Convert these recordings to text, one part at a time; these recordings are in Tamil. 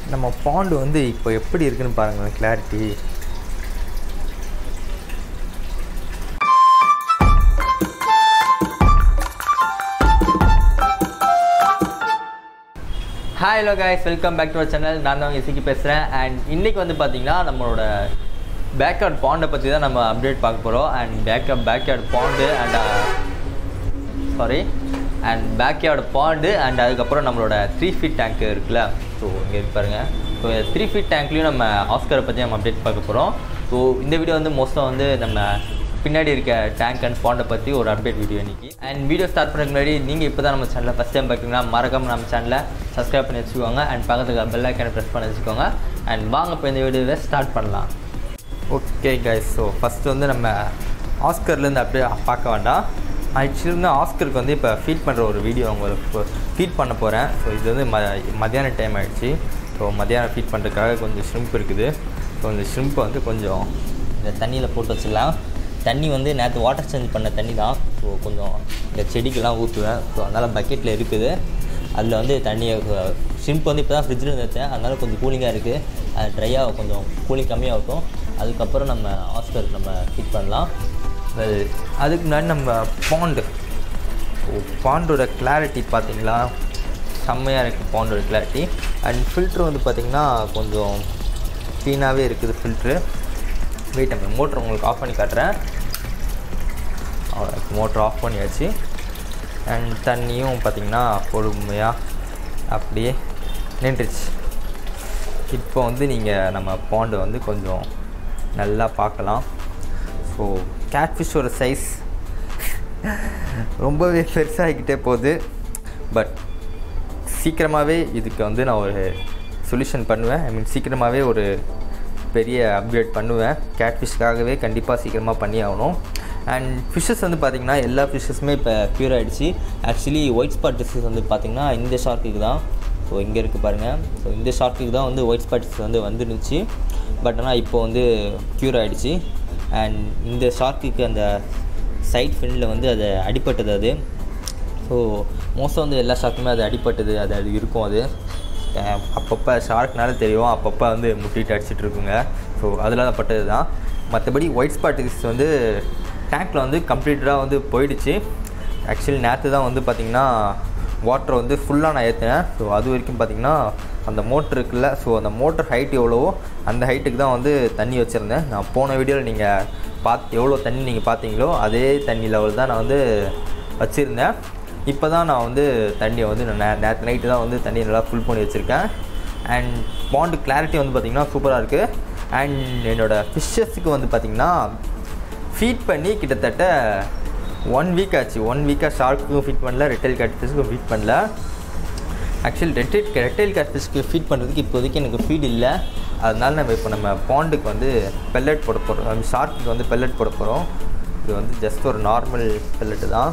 நம்ம பாண்டு வந்து இப்போ எப்படி இருக்குன்னு பாருங்களேன் clarity hi hello guys welcome back to our channel நான் தான் இசைக்கு பேசுகிறேன் அண்ட் இன்றைக்கி வந்து பார்த்தீங்கன்னா நம்மளோட பேக்யார்ட் பாண்டை பற்றி தான் நம்ம அப்டேட் பார்க்க போகிறோம் and backyard backyard pond and sorry and backyard pond and அதுக்கப்புறம் நம்மளோட த்ரீ ஃபீட் டேங்க் இருக்குல்ல ஸோ இங்கே இருக்கு பாருங்க ஸோ த்ரீ ஃபீட் டேங்க்லேயும் நம்ம ஆஸ்கரை பற்றி நம்ம அப்டேட் பார்க்க போகிறோம் ஸோ இந்த வீடியோ வந்து மோஸ்ட்டாக வந்து நம்ம பின்னாடி இருக்க டேங்க் அண்ட் பாண்டை பற்றி ஒரு அப்டேட் வீடியோ இன்னைக்கு அண்ட் வீடியோ ஸ்டார்ட் பண்ணுறதுக்கு முன்னாடி நீங்கள் இப்போ தான் நம்ம சேனலில் ஃபஸ்ட் டைம் பார்க்குறீங்கன்னா மறக்காம நம்ம சேனலை சப்ஸ்கிரைப் பண்ணி வச்சுக்கோங்க அண்ட் பக்கத்துக்கு பெல் ஐக்கனை ப்ரெஸ் பண்ணி வச்சுக்கோங்க அண்ட் வாங்க இப்போ இந்த வீடியோவை ஸ்டார்ட் பண்ணலாம் ஓகே கைஸ் ஸோ ஃபஸ்ட்டு வந்து நம்ம ஆஸ்கர்லேருந்து அப்படியே பார்க்க வேண்டாம் ஆக்சுவலி வந்து ஆஸ்கருக்கு வந்து இப்போ ஃபீட் பண்ணுற ஒரு வீடியோ உங்களுக்கு ஃபீட் பண்ண போகிறேன் ஸோ இது வந்து ம மத்தியான டைம் ஆகிடுச்சு ஸோ மத்தியானம் ஃபீட் பண்ணுறதுக்காக கொஞ்சம் ஷ்ரிம்ப் இருக்குது ஸோ இந்த ஷ்ரிம்ப்பை வந்து கொஞ்சம் இந்த தண்ணியில் போட்டு வச்சிடலாம் தண்ணி வந்து நேற்று வாட்டர் சேஞ்ச் பண்ண தண்ணி தான் ஸோ கொஞ்சம் இந்த செடிக்கெல்லாம் ஊற்றுவேன் ஸோ அதனால் பக்கெட்டில் இருக்குது அதில் வந்து தண்ணியை ஷிம்ப் வந்து இப்போ தான் ஃப்ரிட்ஜில் வச்சேன் அதனால் கொஞ்சம் கூலிங்காக இருக்குது அது ட்ரையாக கொஞ்சம் கூலிங் கம்மியாகட்டும் அதுக்கப்புறம் நம்ம ஆஸ்கருக்கு நம்ம ஃபிட் பண்ணலாம் Well, அதுக்கு முன்னாடி நம்ம பாண்டு பாண்டோட கிளாரிட்டி பார்த்தீங்களா செம்மையாக இருக்குது பாண்டோட கிளாரிட்டி அண்ட் ஃபில்ட்ரு வந்து பார்த்திங்கன்னா கொஞ்சம் க்ளீனாகவே இருக்குது ஃபில்ட்ரு வெயிட் நம்ம மோட்ரு உங்களுக்கு ஆஃப் பண்ணி காட்டுறேன் அவ்வளோ மோட்ரு ஆஃப் பண்ணியாச்சு அண்ட் தண்ணியும் பார்த்திங்கன்னா பொறுமையாக அப்படியே நின்றுச்சு இப்போ வந்து நீங்கள் நம்ம பாண்டு வந்து கொஞ்சம் நல்லா பார்க்கலாம் ஸோ கேட்ஃபிஷ்ஷோட சைஸ் ரொம்பவே பெருசாகிக்கிட்டே போகுது பட் சீக்கிரமாகவே இதுக்கு வந்து நான் ஒரு சொல்யூஷன் பண்ணுவேன் ஐ மீன் சீக்கிரமாகவே ஒரு பெரிய அப்கிரேட் பண்ணுவேன் கேட்ஃபிஷ்க்காகவே கண்டிப்பாக சீக்கிரமாக பண்ணி ஆகணும் அண்ட் ஃபிஷ்ஷஸ் வந்து பார்த்திங்கன்னா எல்லா ஃபிஷ்ஷஸுமே இப்போ ப்யூர் ஆகிடுச்சு ஆக்சுவலி ஒயிட் ஸ்பாட் டிசீஸ் வந்து பார்த்திங்கன்னா இந்த ஷார்க்குக்கு தான் ஸோ இங்கே இருக்குது பாருங்கள் ஸோ இந்த ஷார்க்குக்கு தான் வந்து ஒயிட் ஸ்பாட் டிசீஸ் வந்து வந்துருந்துச்சு பட் ஆனால் இப்போ வந்து க்யூர் ஆகிடுச்சு அண்ட் இந்த ஷார்க்குக்கு அந்த சைட் ஃபின்னில் வந்து அது அடிப்பட்டது அது ஸோ மோஸ்ட்டாக வந்து எல்லா ஷார்க்குமே அது அடிப்பட்டது அது அது இருக்கும் அது அஹ் அப்பப்போ ஷார்க்னால தெரியும் அப்பப்போ வந்து முட்டிட்டு அடிச்சிட்டு இருக்குங்க ஸோ அதில் தான் பட்டது தான் மற்றபடி ஒயிட் ஸ்பாட் டிசீஸ் வந்து டேங்க்கில் வந்து கம்ப்ளீட்டடாக வந்து போயிடுச்சு ஆக்சுவலி நேற்று தான் வந்து பார்த்திங்கன்னா வாட்டரை வந்து ஃபுல்லாக நான் ஏற்றினேன் ஸோ அது வரைக்கும் பார்த்திங்கன்னா அந்த மோட்ரு இருக்குல்ல ஸோ அந்த மோட்டர் ஹைட் எவ்வளவோ அந்த ஹைட்டுக்கு தான் வந்து தண்ணி வச்சுருந்தேன் நான் போன வீடியோவில் நீங்கள் பார்த்து எவ்வளோ தண்ணி நீங்கள் பார்த்தீங்களோ அதே தண்ணி லெவல் தான் நான் வந்து வச்சுருந்தேன் இப்போ தான் நான் வந்து தண்ணியை வந்து நான் நே- நேற்று நைட்டு தான் வந்து தண்ணியை நல்லா ஃபுல் பண்ணி வச்சுருக்கேன் அண்ட் பாண்டு கிளாரிட்டி வந்து பார்த்திங்கன்னா சூப்பராக இருக்குது அண்ட் என்னோடய ஃபிஷ்ஷஸுக்கு வந்து பார்த்திங்கன்னா ஃபீட் பண்ணி கிட்டத்தட்ட ஒன் வீக் ஆச்சு ஒன் வீக்காக ஷார்க்குக்கும் ஃபீட் பண்ணல ரெட்டைல் கேட் ஃபிஷ்க்கும் ஃபீட் பண்ணல ஆக்சுவலி ரெட்டைல் ரெட்டைல் கேட் ஃபிஷ்க்கு ஃபீட் பண்ணுறதுக்கு இப்போதைக்கு எனக்கு ஃபீட் இல்லை அதனால நம்ம இப்போ நம்ம பாண்டுக்கு வந்து பெல்லட் போட போகிறோம் ஷார்க்குக்கு வந்து பெல்லட் போட போகிறோம் இது வந்து ஜஸ்ட் ஒரு நார்மல் பெல்லட்டு தான்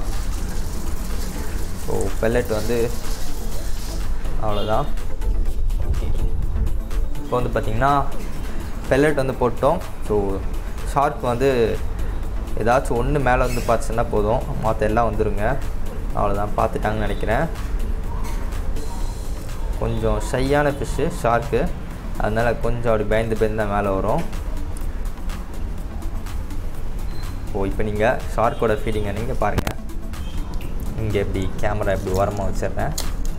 ஸோ பெல்லட் வந்து அவ்வளோதான் ஓகே இப்போ வந்து பார்த்திங்கன்னா பெல்லட் வந்து போட்டோம் ஸோ ஷார்க் வந்து ஏதாச்சும் ஒன்று மேலே வந்து பார்த்துச்சுன்னா போதும் மற்ற எல்லாம் வந்துருங்க அவ்வளோதான் பார்த்துட்டாங்கன்னு நினைக்கிறேன் கொஞ்சம் ஷையான ஃபிஷ்ஷு ஷார்க்கு அதனால் கொஞ்சம் அப்படி பயந்து பயந்து தான் மேலே வரும் ஓ இப்போ நீங்கள் ஷார்க்கோட ஃபீடிங்கை நீங்கள் பாருங்கள் இங்கே இப்படி கேமரா இப்படி ஓரமாக வச்சிடுறேன்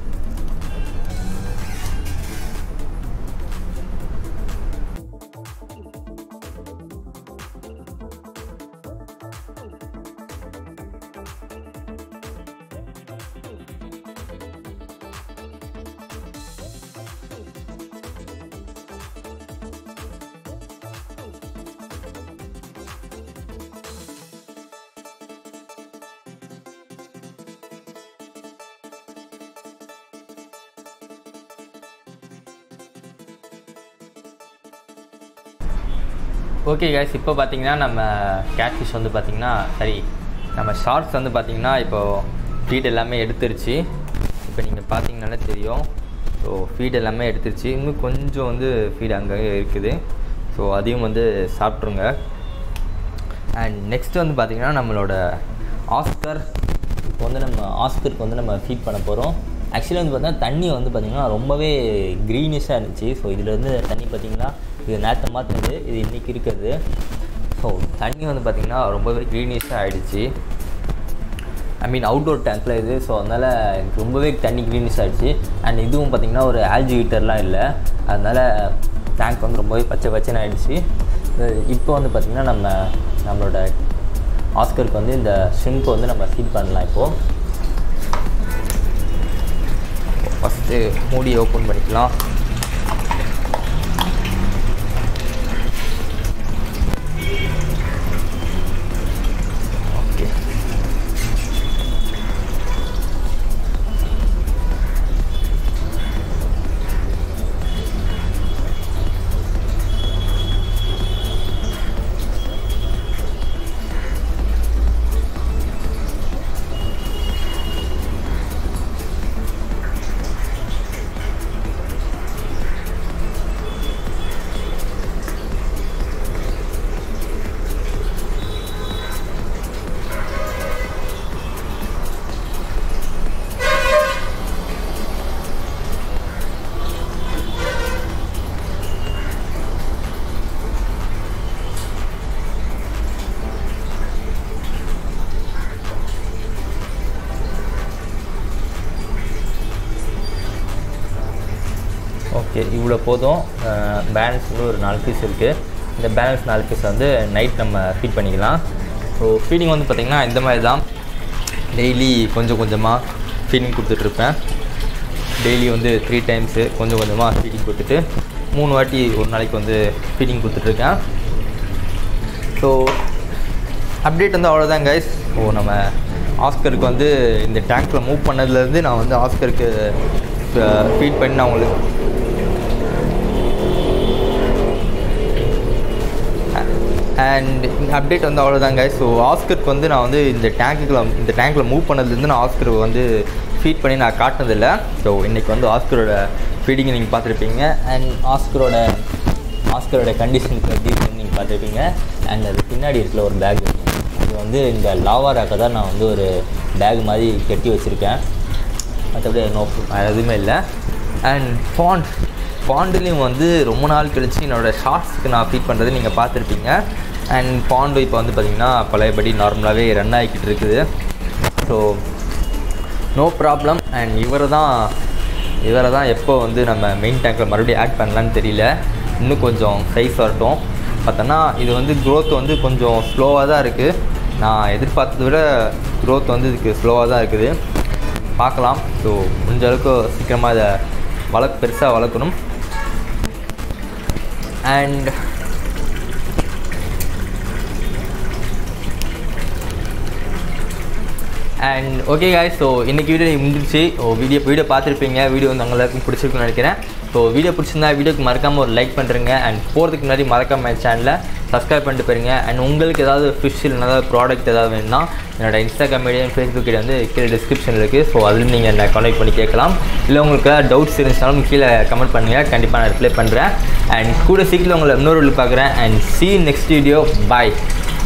ஓகே guys இப்போ பார்த்தீங்கன்னா நம்ம கேட்ஃபிஷ் வந்து பார்த்திங்கன்னா சரி நம்ம ஷார்க்ஸ் வந்து பார்த்திங்கன்னா இப்போது ஃபீட் எல்லாமே எடுத்துருச்சு இப்போ நீங்கள் பார்த்தீங்கனாலே தெரியும் ஸோ ஃபீட் எல்லாமே எடுத்துருச்சு இன்னும் கொஞ்சம் வந்து ஃபீட் அங்கங்கே இருக்குது ஸோ அதையும் வந்து சாப்பிட்ருங்க அண்ட் நெக்ஸ்ட் வந்து பார்த்திங்கன்னா நம்மளோட ஆஸ்கர் இப்போ வந்து நம்ம ஆஸ்கருக்கு வந்து நம்ம ஃபீட் பண்ண போகிறோம் ஆக்சுவலி வந்து பார்த்தீங்கன்னா தண்ணி வந்து பார்த்திங்கன்னா ரொம்பவே க்ரீனிஷாக இருந்துச்சு ஸோ இதில் வந்து தண்ணி பார்த்திங்கன்னா இது நேற்று மாற்றினது இது இன்றைக்கி இருக்கிறது ஸோ தண்ணி வந்து பார்த்திங்கன்னா ரொம்பவே க்ரீனிஷாக ஆகிடுச்சு ஐ மீன் அவுட்டோர் டேங்க்கில் இது ஸோ அதனால் எனக்கு ரொம்பவே தண்ணி க்ரீனிஷ் ஆகிடுச்சு அண்ட் இதுவும் பார்த்திங்கன்னா ஒரு ஆல்ஜி ஹீட்டர்லாம் இல்லை அதனால் டேங்க் வந்து ரொம்பவே பச்சை பச்சைன்னு ஆகிடுச்சு இப்போ வந்து பார்த்திங்கன்னா நம்ம நம்மளோட ஆஸ்கருக்கு வந்து இந்த ஷிம்ப் வந்து நம்ம ஃபீட் பண்ணலாம் இப்போது ஃபஸ்ட்டு மூடியை ஓப்பன் பண்ணிக்கலாம் ஓகே ஓகே இவ்வளோ போதும் பேலன்ஸ் வந்து ஒரு நாலு பீஸ் இருக்குது இந்த பேலன்ஸ் நாலு பீஸ் வந்து நைட் நம்ம ஃபீட் பண்ணிக்கலாம் ஸோ ஃபீடிங் வந்து பார்த்திங்கன்னா இந்த மாதிரி தான் டெய்லி கொஞ்சம் கொஞ்சமாக ஃபீடிங் கொடுத்துட்ருப்பேன் டெய்லி வந்து த்ரீ டைம்ஸு கொஞ்சம் கொஞ்சமாக ஃபீடிங் கொடுத்துட்டு மூணு வாட்டி ஒரு நாளைக்கு வந்து ஃபீடிங் கொடுத்துட்ருக்கேன் ஸோ அப்டேட் வந்து அவ்வளோதான் கைஸ் ஸோ நம்ம ஆஸ்கருக்கு வந்து இந்த டேங்க்கில் மூவ் பண்ணதுலேருந்து நான் வந்து ஆஸ்கருக்கு ஃபீட் பண்ணி நான் உங்களுக்கு அண்ட் இந்த அப்டேட் வந்து அவ்வளோதாங்க ஸோ ஆஸ்கருக்கு வந்து நான் வந்து இந்த டேங்க்குள்ள இந்த டேங்க்கில் மூவ் பண்ணதுலேருந்து நான் ஆஸ்கருக்கு வந்து ஃபீட் பண்ணி நான் காட்டினதில்லை ஸோ இன்றைக்கி வந்து ஆஸ்கரோட ஃபீடிங்கை நீங்கள் பார்த்துருப்பீங்க அண்ட் ஆஸ்கரோட ஆஸ்கரோட கண்டிஷன் எப்படி இருக்குன்னு நீங்கள் பார்த்துருப்பீங்க அண்ட் அது பின்னாடி இருக்கிற ஒரு பேக் அது வந்து இந்த லாவா ராக்கை தான் நான் வந்து ஒரு பேக் மாதிரி கட்டி வச்சுருக்கேன் மற்றபடி நோ வேறு எதுவுமே இல்லை அண்ட் ஃபாண்ட் ஃபாண்டுலேயும் வந்து ரொம்ப நாள் கழிச்சு என்னோடய ஷார்ட்ஸ்க்கு நான் ஃபீட் பண்ணுறது நீங்கள் பார்த்துருப்பீங்க அண்ட் பாண்டு இப்போ வந்து பார்த்திங்கன்னா பழையபடி நார்மலாகவே ரன் ஆகிக்கிட்டு இருக்குது ஸோ நோ ப்ராப்ளம் அண்ட் இவரை தான் இவரை தான் எப்போ வந்து நம்ம மெயின் டேங்க்கில் மறுபடியும் ஆட் பண்ணலான்னு தெரியல இன்னும் கொஞ்சம் சைஸ் வரட்டும் பார்த்தோன்னா இது வந்து growth வந்து கொஞ்சம் ஸ்லோவாக தான் இருக்குது நான் எதிர்பார்த்ததை விட growth வந்து இதுக்கு ஸ்லோவாக தான் இருக்குது பார்க்கலாம் ஸோ முடிஞ்ச அளவுக்கு சீக்கிரமாக இதை வளர்க்க பெருசாக வளர்க்கணும் and and okay guys so இன்றைக்கி வீடியோ முடிஞ்சிருச்சு ஸோ வீடியோ வீடியோ பார்த்துருப்பீங்க வீடியோ வந்து உங்க எல்லாருக்கும் பிடிச்சிருக்குன்னு நினைக்கிறேன் ஸோ வீடியோ பிடிச்சிருந்தா வீடியோக்கு மறக்காமல் ஒரு லைக் பண்ணுறேங்க அண்ட் போகிறதுக்கு முன்னாடி மறக்காம சேனலை சப்ஸ்கிரைப் பண்ணிட்டு போயிருங்க அண்ட் உங்களுக்கு ஏதாவது ஃபிஷ் இல்லைனா ஏதாவது ப்ராடக்ட் ஏதாவது வேணும்னா என்னோட இன்ஸ்டாகிராம் ஐடியா ஃபேஸ்புக் ஐடி வந்து கீழே டிஸ்கிரிப்ஷனில் இருக்குது ஸோ அதில் நீங்கள் என்ன கான்டாக்ட் பண்ணி கேட்கலாம் இல்லை உங்களுக்கு ஏதாவது டவுட்ஸ் இருந்துச்சாலும் கீழே கமெண்ட் பண்ணுங்கள் கண்டிப்பாக நான் ரிப்ளை பண்ணுறேன் அண்ட் கூட சீக்கிரம் உங்களை இன்னொரு பார்க்குறேன் and see you next video bye